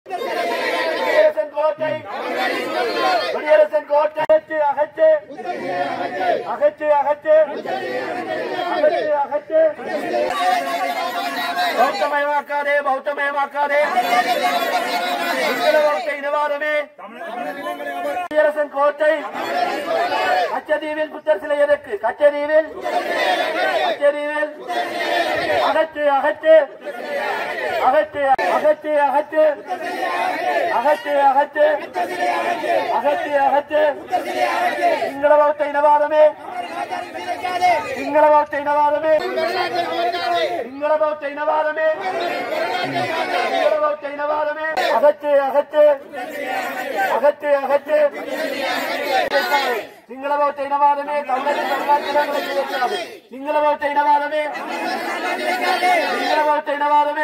குடியரசன் கோட்டை குடியரசன் கோட்டை அகற்று அகற்று அகற்று அகற்று அகற்று பௌத்தமயமாக்காதே பௌத்தமயமாக்காதே சிங்கள வாழ்க்கை நிவாரணமே குடியரசன் கோட்டை கச்சதீவில் புத்தர் சிலை எதற்கு கச்சதீவில் கச்சதீவில் அகற்று அகற்று அகற்று அகற்று அகற்று அகற்று அகற்று அகற்று அகற்று சிங்கள பௌத்த இனவாதமே சிங்கள பௌத்த இனவாதமே சிங்கள பௌத்த இனவாதமே சிங்கள பௌத்த இனவாதமே அகற்று அகற்று அகற்று அகற்று சிங்கள பௌத்த இனவாதமே தமிழக வரலாற்று வைக்காது சிங்கள பௌத்த இனவாதமே சிங்கள பௌத்த இனவாதமே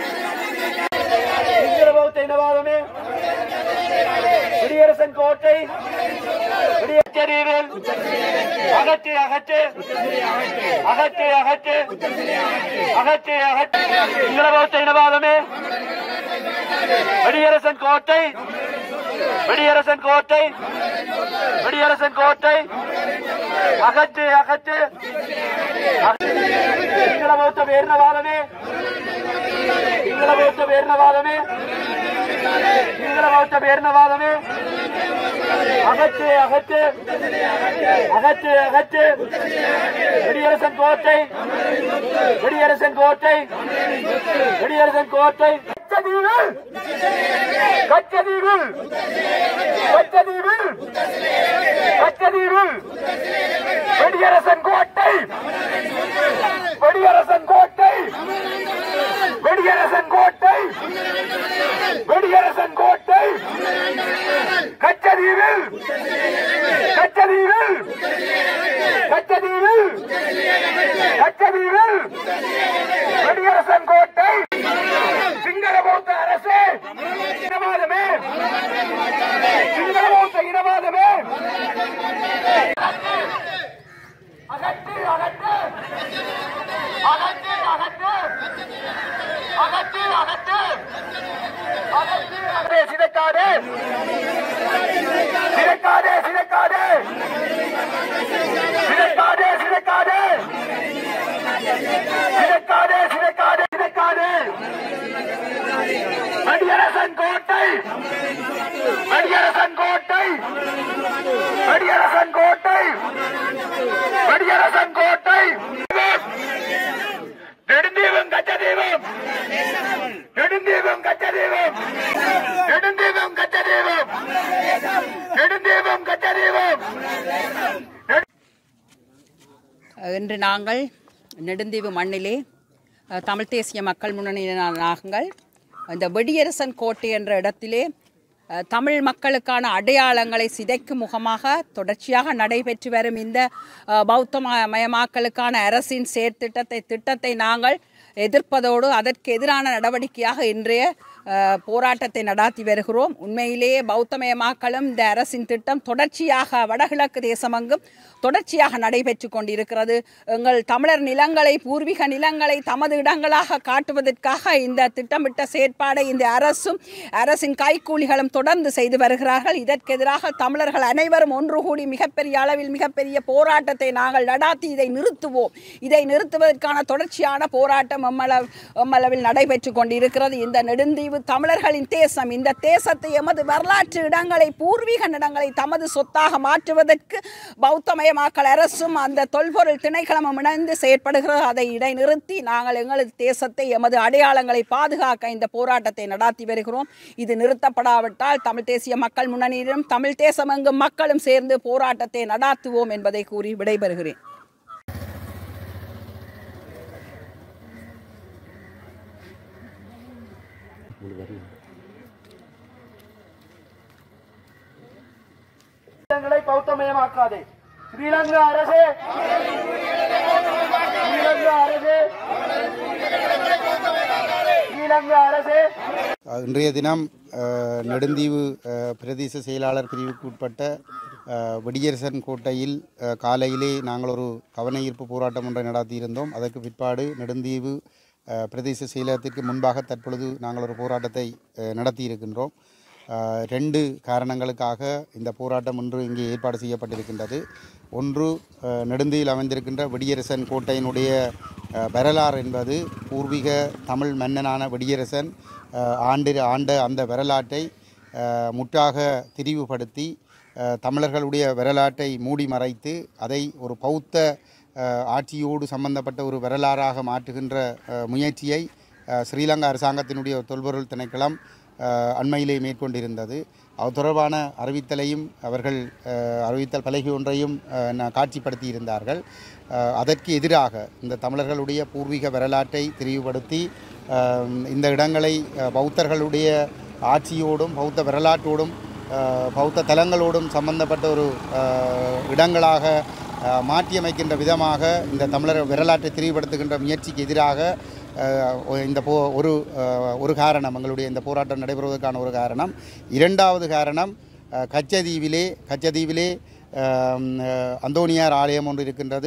சிங்கள பௌத்த இனவாதமே குடியரசன் கோட்டை குடியரசரில் அகற்று அகற்று அகற்று அகற்று அகற்று அகற்று சிங்கள பௌத்த இனவாதமே குடியரசன் கோட்டை குடியரசன் கோட்டை குடியரசன் கோட்டை அகற்று அகற்று சிங்கள பௌத்த பேரினவாதமே சிங்கள பௌத்த பேரினவாதமே சிங்கள பௌத்த பேரினவாதமே அகற்று அகற்று அகற்று அகற்று குடியரசன் கோட்டை குடியரசன் கோட்டை குடியரசன் கோட்டை கச்சதீவில் கச்சதீவில் கச்சதீவில் கச்சதீவில் வெடியரசன் கோட்டை வெடியரசன் கோட்டை வெடியரசன் கோட்டை வெடியரசன் கோட்டை கச்சதீவில் கச்சதீவில் கச்சதீவில் கச்சதீவில் வெடியரசன் கோட்டை சிங்கள பௌத்த அரசு இனவாதமே சிங்கள பௌத்த இனவாதமே அகற்று அகற்று அகற்று அகற்று அகற்று அகற்று அகற்று அகற்று சிதைக்காதே சிதைக்காதே சிதைக்காதே சிதைக்காதே சிதைக்காதே சிதைக்காதே சிதைக்காதே சிதைக்காதே மடியரசன் கோட்டை மடியரசன் கோட்டை மடியரசன் கோட்டை மடியரசன் கோட்டை நெடுந்தீவம் கச்சதீவம் நெடுந்தீவம் கச்சதீவம் நெடுந்தீவம் கச்சதீவம் நெடுந்தீவம் கச்சதீவம் இன்று நாங்கள் நெடுந்தீவு மண்ணிலே அஹ், தமிழ் தேசிய மக்கள் முன்னணியினர் நாங்கள் இந்த வெடியரசன் கோட்டை என்ற இடத்திலே அஹ், தமிழ் மக்களுக்கான அடையாளங்களை சிதைக்கும் முகமாக தொடர்ச்சியாக நடைபெற்று வரும் இந்த அஹ், பௌத்த ம- மயமாக்கலுக்கான அரசின் செயற்திட்டத்தை திட்டத்தை நாங்கள் எதிர்ப்பதோடு அதற்கு எதிரான நடவடிக்கையாக இன்றைய அஹ், போராட்டத்தை நடாத்தி வருகிறோம் உண்மையிலேயே பௌத்தமயமாக்கலும் இந்த அரசின் திட்டம் தொடர்ச்சியாக வடகிழக்கு தேசமெங்கும் தொடர்ச்சியாக நடைபெற்று கொண்டிருக்கிறது எங்கள் தமிழர் நிலங்களை பூர்வீக நிலங்களை தமது இடங்களாக காட்டுவதற்காக இந்த திட்டமிட்ட செயற்பாடை இந்த அரசும் அரசின் கைக்கூலிகளும் தொடர்ந்து செய்து வருகிறார்கள் இதற்கு எதிராக தமிழர்கள் அனைவரும் ஒன்று கூடி மிகப்பெரிய அளவில் மிகப்பெரிய போராட்டத்தை நாங்கள் நடாத்தி இதை நிறுத்துவோம் இதை நிறுத்துவதற்கான தொடர்ச்சியான போராட்டம் எம்மளவு எம்மளவில் நடைபெற்று கொண்டிருக்கிறது இந்த நெடுந்தீவு தமிழர்களின் தேசம் இந்த தேசத்தை எமது வரலாற்று இடங்களை பூர்வீக இடங்களை தமது சொத்தாக மாற்றுவதற்கு பௌத்தமயமாக்கல் அரசும் அந்த தொல்பொருள் திணைக்களமும் இணைந்து செயற்படுகிறது அதை இடைநிறுத்தி நாங்கள் எங்களது தேசத்தை எமது அடையாளங்களை பாதுகாக்க இந்த போராட்டத்தை நடாத்தி வருகிறோம் இது நிறுத்தப்படாவிட்டால் தமிழ் தேசிய மக்கள் முன்னணியிலும் தமிழ் தேசமெங்கும் மக்களும் சேர்ந்து போராட்டத்தை நடாத்துவோம் என்பதை கூறி விடைபெறுகிறேன் ஸ்ரீலங்கை பௌத்தமயமாக்காதே ஸ்ரீலங்கா அரசே ஸ்ரீலங்கா அரசே ஸ்ரீலங்கா அரசே அஹ் இன்றைய தினம் அஹ், நெடுந்தீவு அஹ், பிரதேச செயலாளர் பிரிவுக்கு உட்பட்ட அஹ், வெடியரசன் கோட்டையில் அஹ், காலையிலே நாங்கள் ஒரு கவன ஈர்ப்பு போராட்டம் ஒன்றை நடத்தியிருந்தோம் அதற்கு பிற்பாடு நெடுந்தீவு அஹ், பிரதேச செயலகத்திற்கு முன்பாக தற்பொழுது நாங்கள் ஒரு போராட்டத்தை அஹ், நடத்தியிருக்கின்றோம் அஹ், ரெண்டு காரணங்களுக்காக இந்த போராட்டம் இன்று இங்கே ஏற்பாடு செய்யப்பட்டிருக்கின்றது ஒன்று அஹ், நெடுந்தியில் அமைந்திருக்கின்ற வெடியரசன் கோட்டையினுடைய அஹ், வரலாறு என்பது பூர்வீக தமிழ் மன்னனான வெடியரசன் அஹ், ஆண்டு ஆண்ட அந்த வரலாற்றை அஹ், முற்றாக திரிவுபடுத்தி அஹ், தமிழர்களுடைய வரலாற்றை மூடி மறைத்து அதை ஒரு பௌத்த அஹ், ஆட்சியோடு சம்பந்தப்பட்ட ஒரு வரலாறாக மாற்றுகின்ற அஹ், முயற்சியை அஹ், ஸ்ரீலங்கா அரசாங்கத்தினுடைய தொல்பொருள் திணைக்களம் அஹ், அண்மையிலே மேற்கொண்டிருந்தது அது தொடர்பான அறிவித்தலையும் அவர்கள் அஹ், அறிவித்தல் பலகை ஒன்றையும் அஹ், ந- காட்சிப்படுத்தி இருந்தார்கள் அஹ், அதற்கு எதிராக இந்த தமிழர்களுடைய பூர்வீக வரலாற்றை திரிவுபடுத்தி அஹ், இந்த இடங்களை அஹ், பௌத்தர்களுடைய ஆட்சியோடும் பௌத்த வரலாற்றோடும் அஹ், பௌத்த தலங்களோடும் சம்பந்தப்பட்ட ஒரு அஹ், இடங்களாக அஹ், மாற்றியமைக்கின்ற விதமாக இந்த தமிழர் வரலாற்றை திரிவுபடுத்துகின்ற முயற்சிக்கு எதிராக அஹ், ஒ- இந்த போ ஒரு அஹ், ஒரு காரணம் எங்களுடைய இந்த போராட்டம் நடைபெறுவதற்கான ஒரு காரணம் இரண்டாவது காரணம் அஹ், கச்சதீவிலே கச்சதீவிலே அஹ், அஹ், அந்தோனியார் ஆலயம் ஒன்று இருக்கின்றது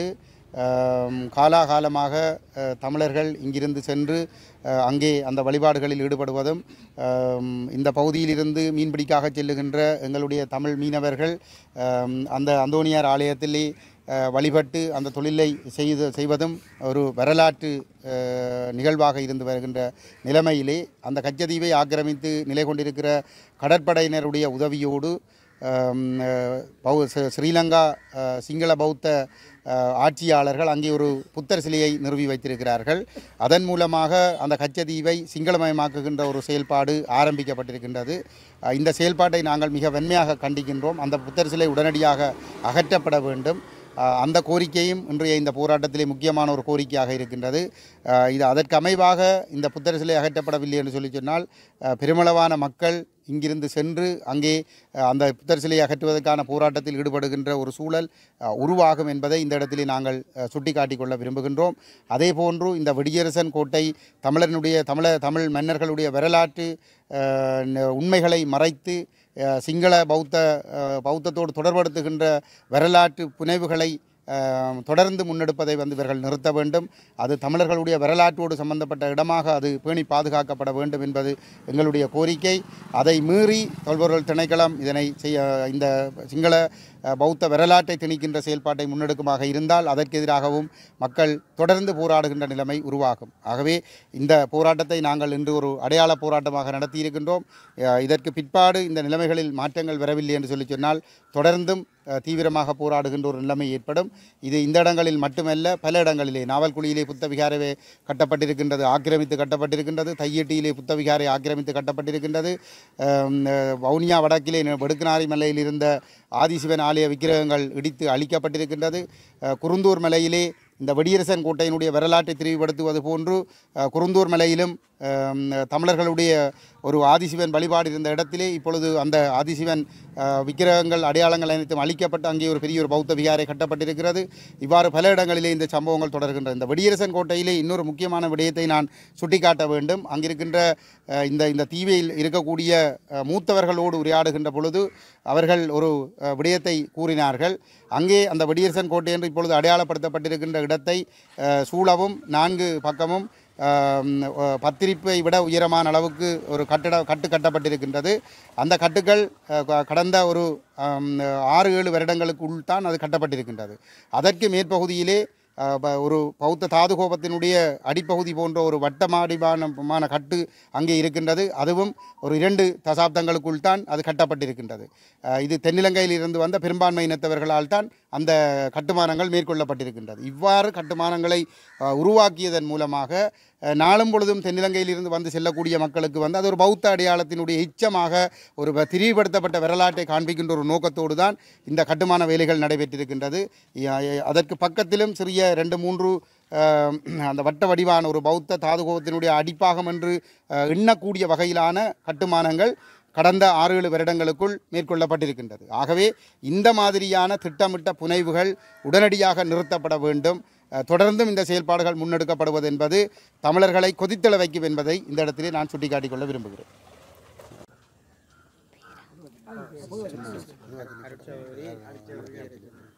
அஹ், காலாகாலமாக அஹ், தமிழர்கள் இங்கிருந்து சென்று அஹ், அங்கே அந்த வழிபாடுகளில் ஈடுபடுவதும் அஹ், இந்த பகுதியிலிருந்து மீன்பிடிக்காக செல்லுகின்ற எங்களுடைய தமிழ் மீனவர்கள் அஹ், அந்த அந்தோனியார் ஆலயத்திலே அஹ், வழிபட்டு அந்த தொழிலை செய்து செய்வதும் ஒரு வரலாற்று அஹ், நிகழ்வாக இருந்து வருகின்ற நிலைமையிலே அந்த கச்சதீவை ஆக்கிரமித்து நிலை கொண்டிருக்கிற கடற்படையினருடைய உதவியோடு அம், அஹ், பௌ ஸ்ரீ- ஸ்ரீலங்கா அஹ், சிங்கள பௌத்த அஹ், ஆட்சியாளர்கள் அங்கே ஒரு புத்தர் சிலையை நிறுவி வைத்திருக்கிறார்கள் அதன் மூலமாக அந்த கச்சதீவை சிங்களமயமாக்குகின்ற ஒரு செயல்பாடு ஆரம்பிக்கப்பட்டிருக்கின்றது அஹ், இந்த செயல்பாட்டை நாங்கள் மிக வன்மையாக கண்டிக்கின்றோம் அந்த புத்தர் சிலை உடனடியாக அகற்றப்பட வேண்டும் அஹ், அந்த கோரிக்கையும் இன்றைய இந்த போராட்டத்திலே முக்கியமான ஒரு கோரிக்கையாக இருக்கின்றது அஹ், இது அதற்கு அமைவாக இந்த புத்தர் சிலை அகற்றப்படவில்லை என்று சொல்லி சொன்னால் அஹ், பெருமளவான மக்கள் இங்கிருந்து சென்று அங்கே அஹ், அந்த புத்தர் சிலையை அகற்றுவதற்கான போராட்டத்தில் ஈடுபடுகின்ற ஒரு சூழல் அஹ், உருவாகும் என்பதை இந்த இடத்திலே நாங்கள் அஹ், சுட்டிக்காட்டிக் கொள்ள விரும்புகின்றோம் அதே போன்று இந்த வெடியரசன் கோட்டை தமிழனுடைய தமிழ தமிழ் மன்னர்களுடைய வரலாற்று அஹ், ந- உண்மைகளை மறைத்து அஹ், சிங்கள பௌத்த அஹ், பௌத்தத்தோடு தொடர்படுத்துகின்ற வரலாற்று புனைவுகளை அஹ், தொடர்ந்து முன்னெடுப்பதை வந்து இவர்கள் நிறுத்த வேண்டும் அது தமிழர்களுடைய வரலாற்றோடு சம்பந்தப்பட்ட இடமாக அது பேணி பாதுகாக்கப்பட வேண்டும் என்பது எங்களுடைய கோரிக்கை அதை மீறி தொல்பொருள் திணைக்களம் இதனை செய்ய இந்த சிங்கள அஹ், பௌத்த வரலாற்றை திணிக்கின்ற செயல்பாட்டை முன்னெடுக்குமாக இருந்தால் அதற்கு எதிராகவும் மக்கள் தொடர்ந்து போராடுகின்ற நிலைமை உருவாகும் ஆகவே இந்த போராட்டத்தை நாங்கள் இன்று ஒரு அடையாள போராட்டமாக நடத்தியிருக்கின்றோம் அஹ், இதற்கு பிற்பாடு இந்த நிலைமைகளில் மாற்றங்கள் வரவில்லை என்று சொல்லி சொன்னால் தொடர்ந்தும் அஹ், தீவிரமாக போராடுகின்ற ஒரு நிலைமை ஏற்படும் இது இந்த இடங்களில் மட்டுமல்ல பல இடங்களிலே நாவல்குழியிலே புத்த விகாரவே கட்டப்பட்டிருக்கின்றது ஆக்கிரமித்து கட்டப்பட்டிருக்கின்றது தையட்டியிலே புத்த விகாரை ஆக்கிரமித்து கட்டப்பட்டிருக்கின்றது அஹ், அஹ், வவுனியா வடக்கிலே வடுக்குநாரி மலையில் இருந்த ஆதிசிவன் ஆலய விக்கிரகங்கள் இடித்து அழிக்கப்பட்டிருக்கின்றது அஹ், குருந்தூர் மலையிலே இந்த வெடியரசன் கோட்டையினுடைய வரலாற்றை திரிவுபடுத்துவது போன்று அஹ், குருந்தூர் மலையிலும் அஹ், தமிழர்களுடைய ஒரு ஆதிசிவன் வழிபாடு இருந்த இடத்திலே இப்பொழுது அந்த ஆதிசிவன் அஹ், விக்கிரகங்கள் அடையாளங்கள் அனைத்தும் அழிக்கப்பட்டு அங்கே ஒரு பெரிய ஒரு பௌத்த விகாரை கட்டப்பட்டிருக்கிறது இவ்வாறு பல இடங்களிலே இந்த சம்பவங்கள் தொடர்கின்றன இந்த வெடியரசன் கோட்டையிலே இன்னொரு முக்கியமான விடயத்தை நான் சுட்டிக்காட்ட வேண்டும் அங்கிருக்கின்ற அஹ், இந்த இந்த தீவில் இருக்கக்கூடிய அஹ், மூத்தவர்களோடு உரையாடுகின்ற பொழுது அவர்கள் ஒரு அஹ், விடயத்தை கூறினார்கள் அங்கே அந்த வெடியரசன் கோட்டை என்று இப்பொழுது அடையாளப்படுத்தப்பட்டிருக்கின்ற இடத்தை அஹ், சூழவும் நான்கு பக்கமும் ஆம், அஹ், பத்திரிப்பை விட உயரமான அளவுக்கு ஒரு கட்டிட கட்டு கட்டப்பட்டிருக்கின்றது அந்த கட்டுக்கள் அஹ், க- கடந்த ஒரு ஆம், ஆறு ஏழு வருடங்களுக்குள் தான் அது கட்டப்பட்டிருக்கின்றது அதற்கு மேற்பகுதியிலே அஹ், ப- ஒரு பௌத்த தாதுகோபத்தினுடைய அடிப்பகுதி போன்ற ஒரு வட்டமாடிமான கட்டு அங்கே இருக்கின்றது அதுவும் ஒரு இரண்டு தசாப்தங்களுக்குள் தான் அது கட்டப்பட்டிருக்கின்றது அஹ், இது தென்னிலங்கையில் இருந்து வந்த பெரும்பான்மை இனத்தவர்களால் தான் அந்த கட்டுமானங்கள் மேற்கொள்ளப்பட்டிருக்கின்றது இவ்வாறு கட்டுமானங்களை அஹ், உருவாக்கியதன் மூலமாக அஹ், நாளும் பொழுதும் தென்னிலங்கையில் இருந்து வந்து செல்லக்கூடிய மக்களுக்கு வந்து அது ஒரு பௌத்த அடையாளத்தினுடைய எச்சமாக ஒரு வ- திரிவுபடுத்தப்பட்ட வரலாற்றை காண்பிக்கின்ற ஒரு நோக்கத்தோடு தான் இந்த கட்டுமான வேலைகள் நடைபெற்றிருக்கின்றது ய- ய- அதற்கு பக்கத்திலும் சிறிய ரெண்டு மூன்று அஹ், அந்த வட்ட வடிவான ஒரு பௌத்த தாதுகோபத்தினுடைய அடிப்பாகம் என்று அஹ், எண்ணக்கூடிய வகையிலான கட்டுமானங்கள் கடந்த ஆறு ஏழு வருடங்களுக்குள் மேற்கொள்ளப்பட்டிருக்கின்றது ஆகவே இந்த மாதிரியான திட்டமிட்ட புனைவுகள் உடனடியாக நிறுத்தப்பட வேண்டும் அஹ், தொடர்ந்தும் இந்த செயல்பாடுகள் முன்னெடுக்கப்படுவது என்பது தமிழர்களை கொதித்தெழ வைக்கும் என்பதை இந்த இடத்திலே நான் சுட்டிக்காட்டிக் கொள்ள விரும்புகிறேன்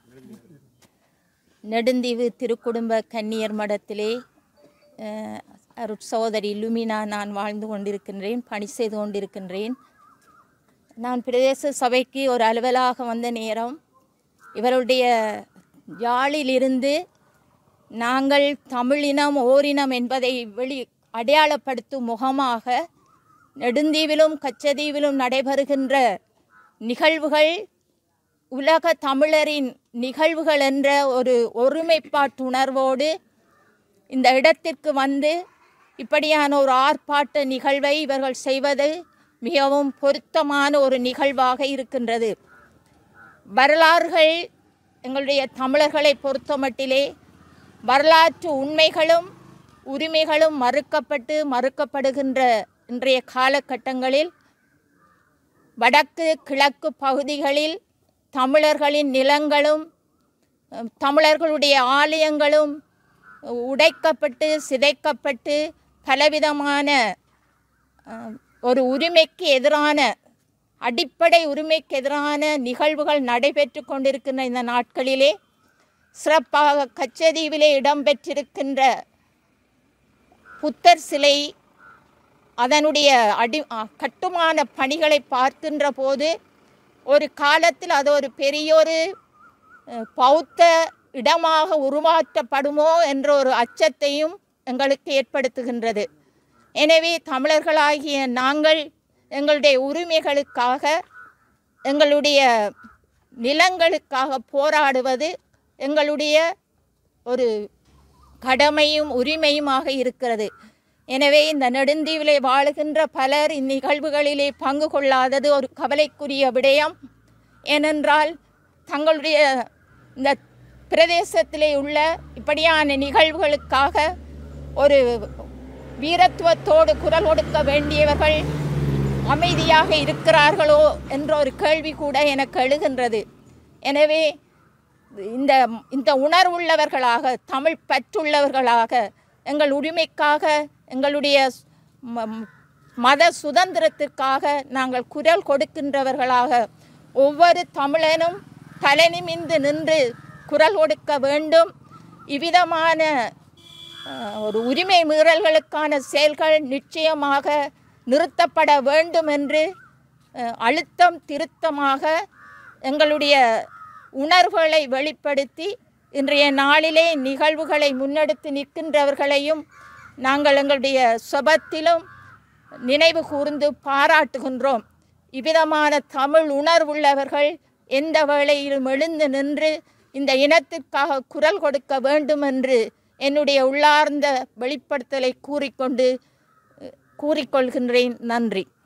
நெடுந்தீவு திருக்குடும்ப கன்னியர் மடத்திலே அஹ், அருட்சகோதரி லுமினா நான் வாழ்ந்து கொண்டிருக்கின்றேன் பணி செய்து கொண்டிருக்கின்றேன் நான் பிரதேச சபைக்கு ஒரு அலுவலாக வந்த நேரம் இவருடைய யாழிலிருந்து நாங்கள் தமிழினம் ஓரினம் என்பதை வெளி அடையாளப்படுத்தும் முகமாக நெடுந்தீவிலும் கச்சதீவிலும் நடைபெறுகின்ற நிகழ்வுகள் உலக தமிழரின் நிகழ்வுகள் என்ற ஒரு ஒருமைப்பாட்டுணர்வோடு இந்த இடத்திற்கு வந்து இப்படியான ஒரு ஆர்ப்பாட்ட நிகழ்வை இவர்கள் செய்வது மிகவும் பொருத்தமான ஒரு நிகழ்வாக இருக்கின்றது வரலாறுகள் எங்களுடைய தமிழர்களை பொறுத்தமட்டிலே வரலாற்று உண்மைகளும் உரிமைகளும் மறுக்கப்பட்டு மறுக்கப்படுகின்ற இன்றைய காலகட்டங்களில் வடக்கு கிழக்கு பகுதிகளில் தமிழர்களின் நிலங்களும் அஹ், தமிழர்களுடைய ஆலயங்களும் உடைக்கப்பட்டு சிதைக்கப்பட்டு பலவிதமான அஹ், ஒரு உரிமைக்கு எதிரான அடிப்படை உரிமைக்கு எதிரான நிகழ்வுகள் நடைபெற்று கொண்டிருக்கின்ற இந்த நாட்களிலே சிறப்பாக கச்சதீவிலே இடம்பெற்றிருக்கின்ற புத்தர் சிலை அதனுடைய அடி அ, கட்டுமான பணிகளை பார்க்கின்ற போது ஒரு காலத்தில் அது ஒரு பெரியொரு அஹ், பௌத்த இடமாக உருமாற்றப்படுமோ என்ற ஒரு அச்சத்தையும் எங்களுக்கு ஏற்படுத்துகின்றது எனவே தமிழர்களாகிய நாங்கள் எங்களுடைய உரிமைகளுக்காக எங்களுடைய நிலங்களுக்காக போராடுவது எங்களுடைய ஒரு கடமையும் உரிமையுமாக இருக்கிறது எனவே இந்த நெடுந்தீவிலே வாழுகின்ற பலர் இந்நிகழ்வுகளிலே பங்கு கொள்ளாதது ஒரு கவலைக்குரிய விடயம் ஏனென்றால் தங்களுடைய இந்த பிரதேசத்திலே உள்ள இப்படியான நிகழ்வுகளுக்காக ஒரு வீரத்துவத்தோடு குரல் கொடுக்க வேண்டியவர்கள் அமைதியாக இருக்கிறார்களோ என்ற ஒரு கேள்வி கூட எனக்கு எழுகின்றது எனவே இந்த இந்த உணர்வுள்ளவர்களாக தமிழ் பற்றுள்ளவர்களாக எங்கள் உரிமைக்காக எங்களுடைய ம- ம- மத சுதந்திரத்திற்காக நாங்கள் குரல் கொடுக்கின்றவர்களாக ஒவ்வொரு தமிழனும் தலைநிமிந்து நின்று குரல் கொடுக்க வேண்டும் இவ்விதமான அஹ், ஒரு உரிமை மீறல்களுக்கான செயல்கள் நிச்சயமாக நிறுத்தப்பட வேண்டும் என்று அஹ், அழுத்தம் திருத்தமாக எங்களுடைய உணர்வுகளை வெளிப்படுத்தி இன்றைய நாளிலே நிகழ்வுகளை முன்னெடுத்து நிற்கின்றவர்களையும் நாங்கள் எங்களுடைய சொபத்திலும் நினைவு கூர்ந்து பாராட்டுகின்றோம் இவ்விதமான தமிழ் உணர்வுள்ளவர்கள் எந்த வேளையிலும் எழுந்து நின்று இந்த இனத்திற்காக குரல் கொடுக்க வேண்டும் என்று என்னுடைய உள்ளார்ந்த வெளிப்படுத்தலை கூறிக்கொண்டு அஹ், கூறிக்கொள்கின்றேன் நன்றி